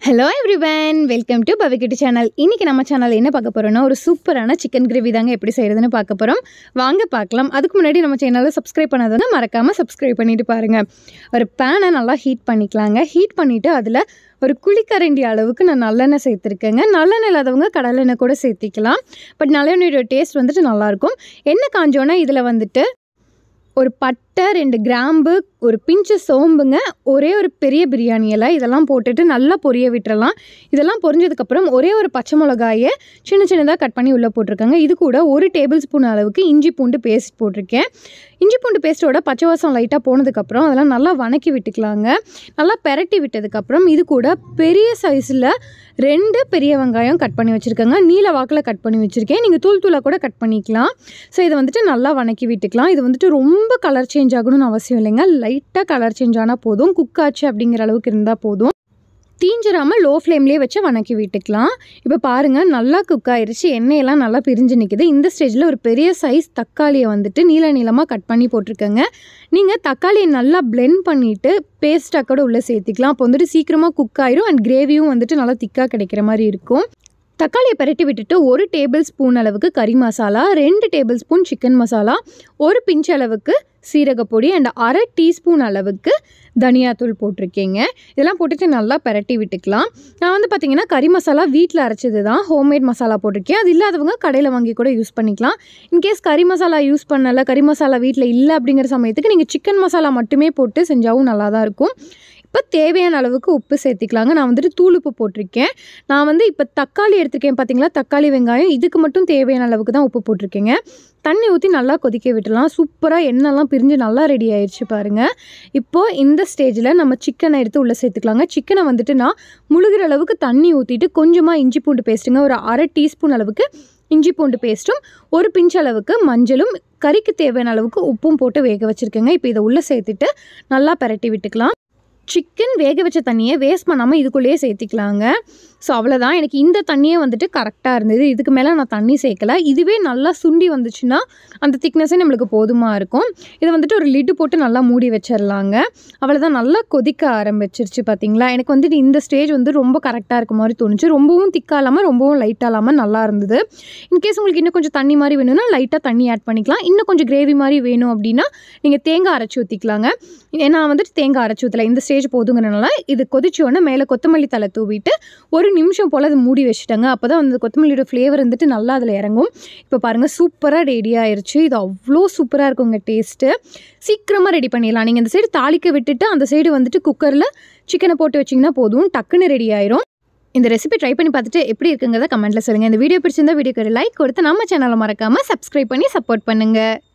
hello everyone welcome to பவிக்கிட்டு channel இன்றைக்கி நம்ம சேனல் என்ன பார்க்க போகிறோம்னா ஒரு சூப்பரான சிக்கன் கிரேவி தாங்க எப்படி செய்கிறதுன்னு பார்க்க போகிறோம் வாங்க பார்க்கலாம் அதுக்கு முன்னாடி நம்ம சேனலை சப்ஸ்கிரைப் பண்ணாதவங்க மறக்காமல் சப்ஸ்கிரைப் பண்ணிட்டு பாருங்கள் ஒரு பேனை நல்லா ஹீட் பண்ணிக்கலாங்க ஹீட் பண்ணிவிட்டு அதில் ஒரு குழிக்கரண்டி அளவுக்கு நான் நல்லெண்ணெய் சேர்த்துருக்கேங்க நல்லெண்ணெய் இல்லாதவங்க கடலெண்ணெய் கூட சேர்த்திக்கலாம் பட் நல்லெண்ணெயோட டேஸ்ட் வந்துட்டு நல்லாயிருக்கும் எண்ணெய் காஞ்சோன்னா இதில் வந்துட்டு ஒரு பட்டை ரெண்டு கிராம்பு ஒரு பிஞ்சு சோம்புங்க ஒரே ஒரு பெரிய பிரியாணி இலை இதெல்லாம் போட்டுட்டு நல்லா பொரிய விட்டுறலாம் இதெல்லாம் பொரிஞ்சதுக்கப்புறம் ஒரே ஒரு பச்சை மிளகாயை சின்ன சின்னதாக கட் பண்ணி உள்ளே போட்டிருக்காங்க இது கூட ஒரு டேபிள் ஸ்பூன் அளவுக்கு இஞ்சி பூண்டு பேஸ்ட் போட்டிருக்கேன் இஞ்சி பூண்டு பேஸ்ட்டோட பச்சை வாசம் லைட்டாக போனதுக்கப்புறம் அதெல்லாம் நல்லா வணக்கி விட்டுக்கலாங்க நல்லா பெரட்டி விட்டதுக்கப்புறம் இது கூட பெரிய சைஸில் ரெண்டு பெரிய வெங்காயம் கட் பண்ணி வச்சுருக்கேங்க நீல வாக்கில் கட் பண்ணி வச்சுருக்கேன் நீங்கள் தூள் தூளாக கூட கட் பண்ணிக்கலாம் ஸோ இதை வந்துட்டு நல்லா வணக்கி விட்டுக்கலாம் இது வந்துட்டு ரொம்ப கலர் சேஞ்ச் ஆகணும்னு அவசியம் இல்லைங்க லைட்டாக கலர் சேஞ்ச் ஆனால் போதும் குக் ஆச்சு அப்படிங்கிற அளவுக்கு இருந்தால் போதும் தீஞ்சிராமல் லோ ஃப்ளேம்லேயே வச்சு வணக்கி விட்டுக்கலாம் இப்போ பாருங்கள் நல்லா குக் ஆயிருச்சு எண்ணெயெல்லாம் நல்லா பிரிஞ்சு நிற்குது இந்த ஸ்டேஜில் ஒரு பெரிய சைஸ் தக்காளியை வந்துட்டு நீல நீளமாக கட் பண்ணி போட்டிருக்கேங்க நீங்கள் தக்காளியை நல்லா பிளெண்ட் பண்ணிவிட்டு பேஸ்ட்டாக கூட உள்ளே சேர்த்திக்கலாம் அப்போ வந்துட்டு சீக்கிரமாக குக் ஆயிரும் அண்ட் கிரேவியும் வந்துட்டு நல்லா திக்காக கிடைக்கிற மாதிரி இருக்கும் தக்காளியை பரட்டி விட்டுட்டு ஒரு டேபிள் ஸ்பூன் அளவுக்கு கறி மசாலா ரெண்டு டேபிள் ஸ்பூன் சிக்கன் மசாலா ஒரு பிஞ்ச் அளவுக்கு சீரகப்பொடி அண்ட் அரை டீஸ்பூன் அளவுக்கு தனியாத்தூள் போட்டிருக்கேங்க இதெல்லாம் போட்டுட்டு நல்லா பரட்டி விட்டுக்கலாம் நான் வந்து பார்த்திங்கன்னா கறி மசாலா வீட்டில் அரைச்சது தான் ஹோம்மேட் மசாலா போட்டிருக்கேன் அது இல்லாதவங்க கடையில் வாங்கி கூட யூஸ் பண்ணிக்கலாம் இன்கேஸ் கறி மசாலா யூஸ் பண்ணலை கறி மசாலா வீட்டில் இல்லை அப்படிங்கிற சமயத்துக்கு நீங்கள் சிக்கன் மசாலா மட்டுமே போட்டு செஞ்சாவும் நல்லா தான் இருக்கும் இப்போ தேவையான அளவுக்கு உப்பு சேர்த்திக்கலாங்க நான் வந்துட்டு தூள் உப்பு போட்டிருக்கேன் நான் வந்து இப்போ தக்காளி எடுத்திருக்கேன் பார்த்தீங்களா தக்காளி வெங்காயம் இதுக்கு மட்டும் தேவையான அளவுக்கு தான் உப்பு போட்டிருக்கேங்க தண்ணி ஊற்றி நல்லா கொதிக்க விட்டுலாம் சூப்பராக எண்ணெய்லாம் பிரிஞ்சு நல்லா ரெடி ஆயிடுச்சு பாருங்கள் இப்போது இந்த ஸ்டேஜில் நம்ம சிக்கனை எடுத்து உள்ளே சேர்த்துக்கலாங்க சிக்கனை வந்துட்டு நான் முழுகிற அளவுக்கு தண்ணி ஊற்றிட்டு கொஞ்சமாக இஞ்சி பூண்டு பேஸ்ட்டுங்க ஒரு அரை டீஸ்பூன் அளவுக்கு இஞ்சி பூண்டு பேஸ்ட்டும் ஒரு பிஞ்ச் அளவுக்கு மஞ்சளும் கறிக்கு தேவையான அளவுக்கு உப்பும் போட்டு வேக வச்சுருக்கேங்க இப்போ இதை உள்ளே சேர்த்துட்டு நல்லா பரட்டி விட்டுக்கலாம் சிக்கன் வேக வச்ச தண்ணியை வேஸ்ட் பண்ணாமல் இதுக்குள்ளேயே சேர்த்திக்கலாங்க ஸோ அவ்வளோதான் எனக்கு இந்த தண்ணியே வந்துட்டு கரெக்டாக இருந்தது இதுக்கு மேலே நான் தண்ணி சேர்க்கல இதுவே நல்லா சுண்டி வந்துச்சுன்னா அந்த திக்னஸே நம்மளுக்கு போதுமாக இருக்கும் இதை வந்துட்டு ஒரு லிட்டு போட்டு நல்லா மூடி வச்சிடலாங்க அவ்வளோதான் நல்லா கொதிக்க ஆரம்பிச்சிருச்சு பார்த்தீங்களா எனக்கு வந்துட்டு இந்த ஸ்டேஜ் வந்து ரொம்ப கரெக்டாக இருக்க மாதிரி தோணுச்சு ரொம்பவும் திக்காக இல்லாமல் ரொம்பவும் லைட்டாக இல்லாமல் நல்லா இருந்தது இன்கேஸ் உங்களுக்கு இன்னும் கொஞ்சம் தண்ணி மாதிரி வேணும்னா லைட்டாக தண்ணி ஆட் பண்ணிக்கலாம் இன்னும் கொஞ்சம் கிரேவி மாதிரி வேணும் அப்படின்னா நீங்கள் தேங்காய் அரைச்சி ஊற்றிக்கலாங்க நான் வந்துட்டு தேங்காய் அரைச்சி ஊற்றல இந்த ஸ்டேஜ் போதுங்கிறனால இது கொதிச்சோடனே மேலே கொத்தமல்லி தலை தூவிட்டு ஒரு நிமிஷம் போல் அதை மூடி வச்சுட்டாங்க அப்போ தான் வந்து கொத்தமல்லியோட ஃப்ளேவர் வந்துட்டு நல்லா அதில் இறங்கும் இப்போ பாருங்கள் சூப்பராக ரெடி ஆயிருச்சு இது அவ்வளோ சூப்பராக இருக்குங்க டேஸ்ட்டு சீக்கிரமாக ரெடி பண்ணிடலாம் நீங்கள் இந்த சைடு தாளிக்க விட்டுட்டு அந்த சைடு வந்துட்டு குக்கரில் சிக்கனை போட்டு வச்சிங்கன்னா போதும் டக்குன்னு ரெடி ஆயிரும் இந்த ரெசிபி ட்ரை பண்ணி பார்த்துட்டு எப்படி இருக்குங்கிறத கமெண்ட்டில் சொல்லுங்கள் இந்த வீடியோ பிடிச்சிருந்தா வீடியோக்கு ஒரு லைக் கொடுத்து நம்ம சேனலை மறக்காமல் சப்ஸ்கிரைப் பண்ணி சப்போர்ட் பண்ணுங்கள்